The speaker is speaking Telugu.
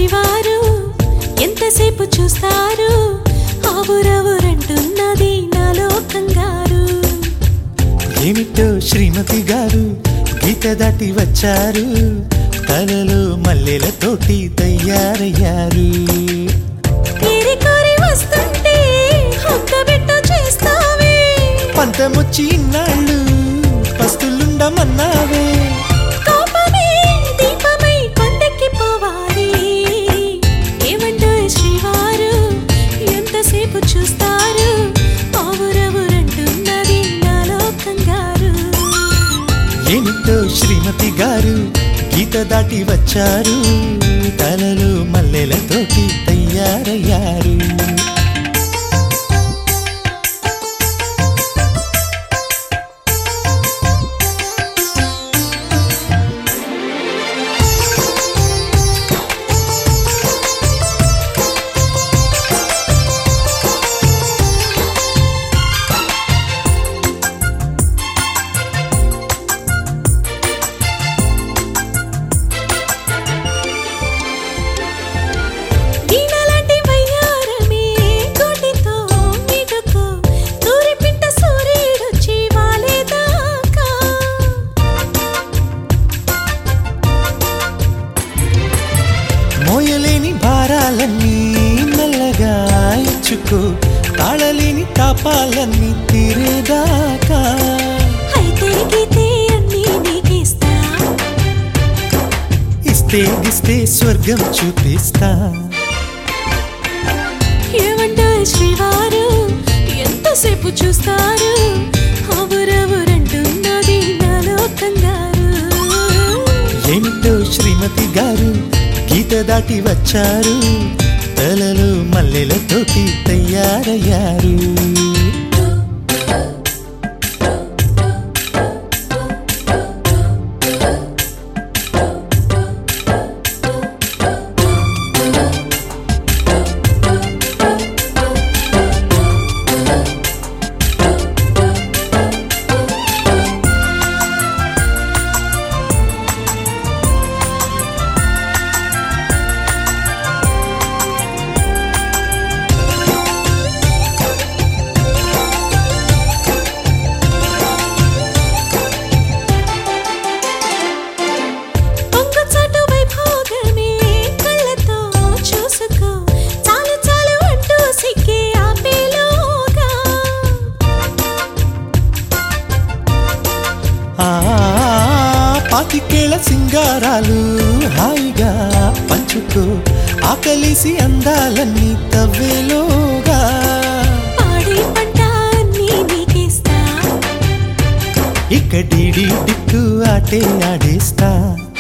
శ్రీవారు ఎంతసేపు చూస్తారు ఆవురవురంటున్నది నాలో కంగారు ఏమిటో శ్రీమతి గారు గీత దాటి వచ్చారు తలలో మల్లెలతోటి తయారయ్యారు ఏరి కోరి వస్తుంటే హొక్క బిట్ట చేస్తావే పంతమొచ్చి ఇన్నాళ్ళు పస్తులుండమన్నావే కోపమే దీపమై కొండెక్కి పోవాలి ఏమంటారు శ్రీవారు ఎంతసేపు చూస్తారు ఆవురవురంటున్నది నాలో కంగారు ఏమిటో శ్రీమతి గారు గీత దాటి వచ్చారు తలలో మల్లెలతోటి తయారయ్యారు వీణలాంటి వయ్యారమే కోటితో మీటుకో తూరిపింట సూర్యుడొచ్చి వాలేదాకా మోయలేని భారాలన్నీ మెల్లగా ఇచ్చుకో తాళలేని తాపాలన్నీ తీరేదాకా అయితే గీతే అన్నీ నీకిస్తా ఇస్తే గిస్తే స్వర్గం చూపిస్తా ఏమంటారు శ్రీవారు ఎంతసేపు చూస్తారు ఆవురవురంటున్నది నాలో కంగారు ఏమిటో శ్రీమతి గారు గీత దాటి వచ్చారు తలలో మల్లెలతోటి తయారయ్యారు పొంగుచాటు వైభోగమే కళ్ళతో చూసుకో చాలు చాలు అంటూ సిక్కి ఆపేలోగా ఆ పాతికేళ్ల సింగారాలు హాయిగా పంచుకో ఆకలిసి అందాలన్నీ తవ్వేలోగా పాడి పంట అన్నీ నీకిస్తా ఇక డీడీ డిక్కు ఆటే ఆడేస్తా